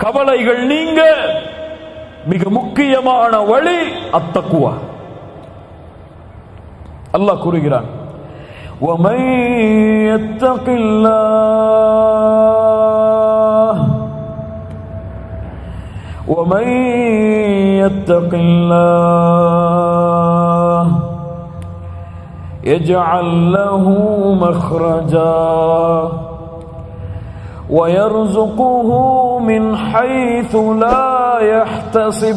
கவலைகள் நீங்க மிக முக்கியமான வழி அத்தக்குவா அல்லாஹ் கூறுகிறான் ومن يتق الله ومن يتق الله يجعل له مخرجا ويرزقه من حيث لا يحتسب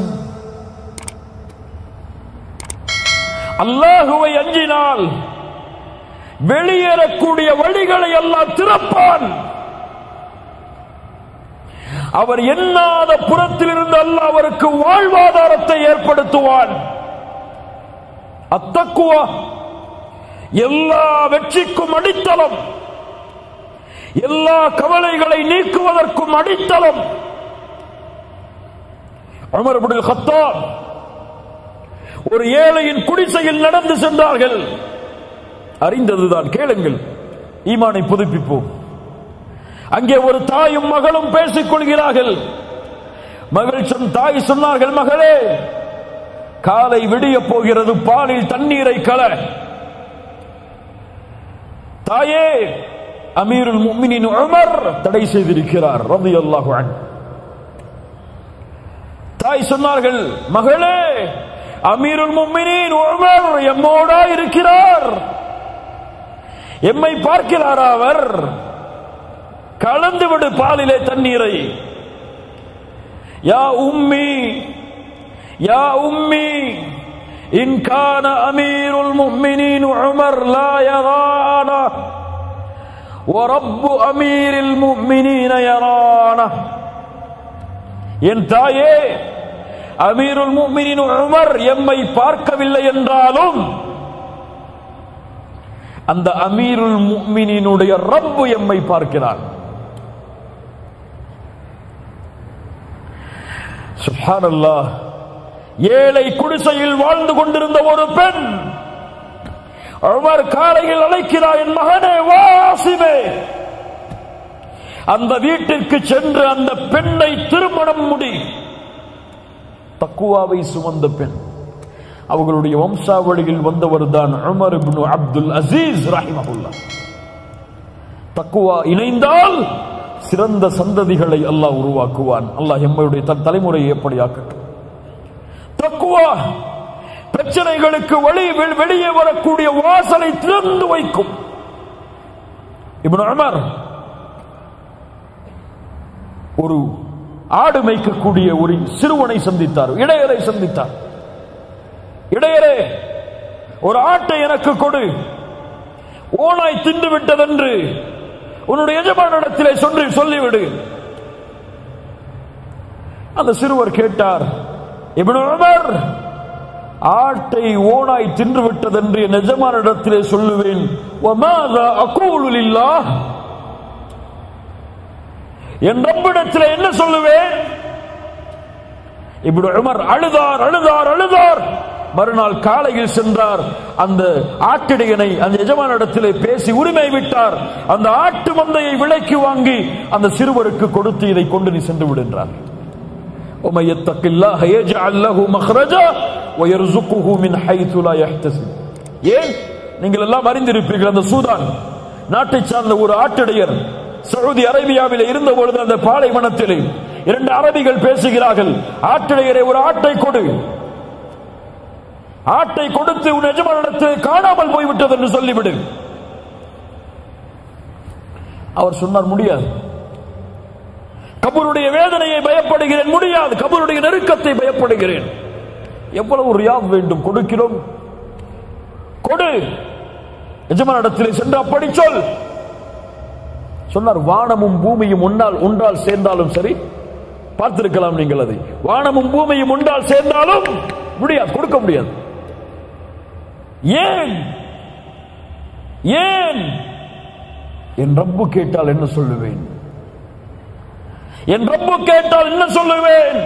அல்லாஹுவை அஞ்சினால் வெளியேறக்கூடிய வழிகளை எல்லாம் திறப்பான் அவர் எண்ணாத புறத்திலிருந்து அல்லாஹ் அவருக்கு வாழ்வாதாரத்தை ஏற்படுத்துவான் அத்தக்குவா எல்லா வெற்றிக்கும் அடித்தளம் எல்லா கவலைகளை நீக்குவதற்கும் அடித்தளம் உமர் இப்னுல் கத்தாப் ஒரு ஏழையின் குடிசையில் நடந்து சென்றார்கள் அறிந்ததுதான் கேளுங்கள் ஈமானை புதுப்பிப்போம் அங்கே ஒரு தாயும் மகளும் பேசிக் கொள்கிறார்கள் மகள் சொன் தாய் சொன்னார்கள் மகளே காலை விடிய போகிறது பாலில் தண்ணீரை கல தாயே அமீருல் முஃமினின் உமர் தடை செய்திருக்கிறார் ரலியல்லாஹு அன்ஹு தாய் சொன்னார்கள் மகளே அமீருல் முஃமினின் உமர் எம்மோடா இருக்கிறார் எம்மை பார்க்கிறாரா அவர் கலந்து விடு பாலிலே தண்ணீரை யா உம்மி யா உம்மி இன் கான அமீருல் முஃமினின் உமர் லா யரானா ورب أمير المؤمنين يرانا என் தாயே அமீருல் முஃமினின் உமர் எம்மை பார்க்கவில்லை என்றாலும் அந்த அமீருல் முஃமினினுடைய ரப்பு எம்மை பார்க்கிறார் சுப்ஹானல்லாஹ் ஏழை குடிசையில் வாழ்ந்து கொண்டிருந்த ஒரு பெண் உமர் காலையில் அழைக்கிறார் என் மகனே வாசிமே அந்த வீட்டிற்கு சென்று அந்த பெண்ணை திருமணம் முடி தக்குவாவை சுமந்த பெண் அவர்களுடைய வம்சாவளியில் வந்தவர் தான் உமர் இப்னு அப்துல் அசீஸ் ரஹிமஹுல்லா தக்குவா இணைந்தால் சிறந்த சந்ததிகளை அல்லாஹ் உருவாக்குவான் அல்லாஹ் எம்மையுடைய தன் தலைமுறையை எப்படி ஆக்கட்டும் தக்குவா பிரச்சனைகளுக்கு வழி வெ- வெளியே வரக்கூடிய வாசலை திறந்து வைக்கும் இப்னு உமர் ஒரு ஆடு மேய்க்கக்கூடிய ஒரு சிறுவனை சந்தித்தார் இடையரை சந்தித்தார் இடையரே ஒரு ஆட்டை எனக்கு கொடு ஓனாய் தின்று விட்டதென்று உன்னுடைய எஜமானிடத்திலே சொல்லி சொல்லிவிடு அந்த சிறுவர் கேட்டார் இப்னு உமர் ஆட்டை ஓனாய் தின்று விட்டதென்று என் எஜமானிடத்திலே சொல்லுவேன் وَمَاذَا أَقُولُ لِلَّهِ என் ரப்பிடத்தில் என்ன சொல்லுவேன் இப்படி உமர் அழுதார் அழுதார் அழுதார் மறுநாள் காலையில் சென்றார் அந்த ஆட்டிடையனை அந்த எஜமானிடத்திலே பேசி உரிமை விட்டார் அந்த ஆட்டு மந்தையை விலைக்கு வாங்கி அந்த சிறுவருக்கு கொடுத்து இதை கொண்டு நீ சென்று விடுன்றார் ومن يتق الله يجعل له مخرجا ويرزقه من حيث لا يحتسب ஏன் நீங்கள் எல்லாம் அறிந்திருப்பீர்கள் அந்த சூதான் நாட்டை சார்ந்த ஒரு ஆட்டிடையர் சவுதி அரேபியாவில் இருந்த பொழுது அந்த பாலைவனத்தில் இரண்டு அரபிகள் பேசுகிறார்கள் ஆட்டிடையரை ஒரு ஆட்டை கொடு ஆட்டை கொடுத்து உன் எஜமானிடத்தில் காணாமல் போய்விட்டது என்று சொல்லிவிடு அவர் சொன்னார் முடியாது கபருடைய வேதனையை பயப்படுகிறேன் முடியாது கபருடைய நெருக்கத்தை பயப்படுகிறேன் எவ்வளவு ரியாப் வேண்டும் கொடுக்கிறோம் கொடு எஜமானிடத்திலே சென்று அப்படி சொல் சொன்னார் வானமும் பூமியும் உன்னால் ஒன்றால் சேர்ந்தாலும் சரி பார்த்திருக்கலாம் நீங்கள் அதை வானமும் பூமியும் ஒன்றால் சேர்ந்தாலும் முடியாது கொடுக்க முடியாது ஏன் ஏன் என் ரப்பு கேட்டால் என்ன சொல்லுவேன் என் ரப்பு கேட்டால் என்ன சொல்லுவேன்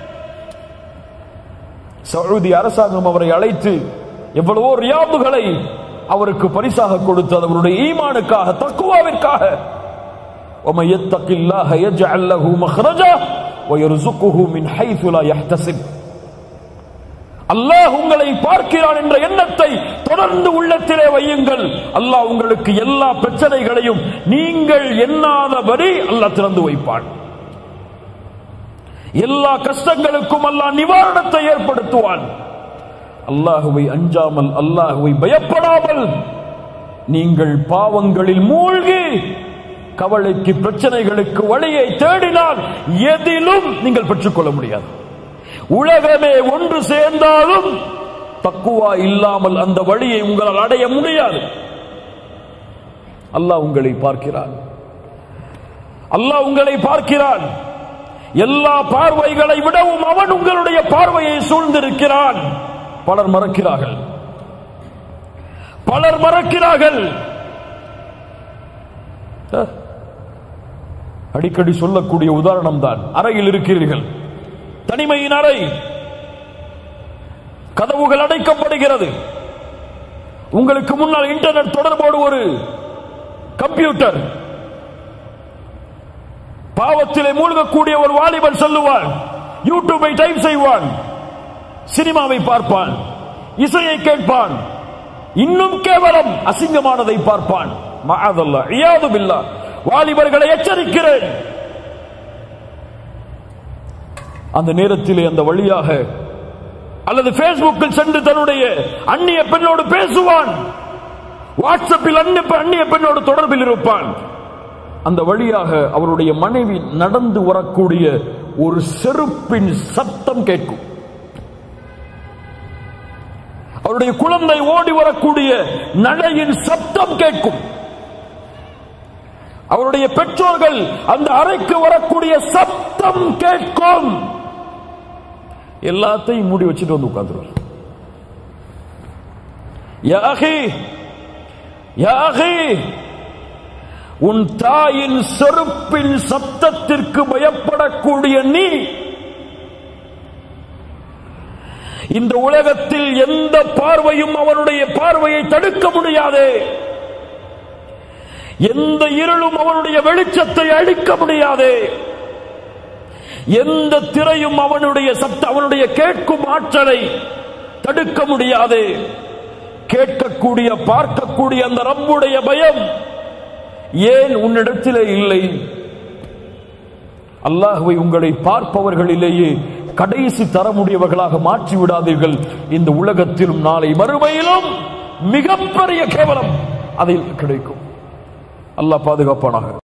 சவுதி அரசாங்கம் அவரை அழைத்து எவ்வளவோ ரியாபுகளை அவருக்கு பரிசாக கொடுத்தது அவருடைய ஈமானுக்காக தக்குவாவிற்காக ومن يتق الله يجعل له مخرجا ويرزقه من حيث لا يحتسب அல்லாஹ் உங்களை பார்க்கிறான் என்ற எண்ணத்தை தொடர்ந்து உள்ளத்திலே வையுங்கள் அல்லாஹ் உங்களுக்கு எல்லா பிரச்சனைகளையும் நீங்கள் எண்ணாதபடி அல்லாஹ் திறந்து வைப்பான் எல்லா கஷ்டங்களுக்கும் அல்லாஹ் நிவாரணத்தை ஏற்படுத்துவான் அல்லாஹுவை அஞ்சாமல் அல்லாஹுவை பயப்படாமல் நீங்கள் பாவங்களில் மூழ்கி கவலைக்கு பிரச்சனைகளுக்கு வழியை தேடினால் எதிலும் நீங்கள் பெற்றுக்கொள்ள முடியாது உலகமே ஒன்று சேர்ந்தாலும் தக்குவா இல்லாமல் அந்த வழியை உங்களால் அடைய முடியாது அல்லாஹ் உங்களை பார்க்கிறான் அல்லாஹ் உங்களை பார்க்கிறான் எல்லா பார்வைகளை விடவும் அவன் உங்களுடைய பார்வையை சூழ்ந்திருக்கிறான் பலர் மறக்கிறார்கள் பலர் மறக்கிறார்கள் அஹ், அடிக்கடி சொல்லக்கூடிய உதாரணம் தான் அறையில் இருக்கிறீர்கள் தனிமையின் அறை கதவுகள் அடைக்கப்படுகிறது உங்களுக்கு முன்னால் இன்டர்நெட் தொடர்போடு ஒரு கம்ப்யூட்டர் பாவத்திலே மூழ்கக்கூடிய ஒரு வாலிபன் சொல்லுவான் யூடியூபை டைப் செய்வான் சினிமாவை பார்ப்பான் இசையை கேட்பான் இன்னும் கேவலம் அசிங்கமானதை பார்ப்பான் மஅதல்லா இயாது பில்லா வாலிபர்களை எச்சரிக்கிறேன் அந்த நேரத்திலே அந்த வழியாக அல்லது பேஸ்புக்கில் சென்று தன்னுடைய அந்நிய பெண்ணோடு பேசுவான் வாட்ஸ்அப்பில் அந்நிய அந்நிய பெண்ணோடு தொடர்பில் இருப்பான் அந்த வழியாக அவருடைய மனைவி நடந்து வரக்கூடிய ஒரு செருப்பின் சத்தம் கேட்கும் அவருடைய குழந்தை ஓடி வரக்கூடிய நடையின் சத்தம் கேட்கும் அவருடைய பெற்றோர்கள் அந்த அறைக்கு வரக்கூடிய சத்தம் கேட்கும் எல்லாத்தையும் மூடி வச்சுட்டு வந்து உட்கார்ந்துருவார் யா அகி, யா அகி, உன் தாயின் செருப்பின் சத்தத்திற்கு பயப்படக்கூடிய நீ இந்த உலகத்தில் எந்த பார்வையும் அவனுடைய பார்வையை தடுக்க முடியாது எந்த இருளும் அவனுடைய வெளிச்சத்தை அழிக்க முடியாது எந்த திரையும் அவனுடைய சத்த அவனுடைய கேட்கும் ஆற்றலை தடுக்க முடியாது கேட்கக்கூடிய பார்க்கக்கூடிய அந்த ரப்புடைய பயம் ஏன் உன்னிடத்திலே இல்லை அல்லாஹுவை உங்களை பார்ப்பவர்களிலேயே கடைசி தரமுடையவர்களாக மாற்றி விடாதீர்கள் இந்த உலகத்திலும் நாளை மறுமையிலும் மிகப்பெரிய கேவலம் அதில் கிடைக்கும் அல்லாஹ் பாதுகாப்பானாக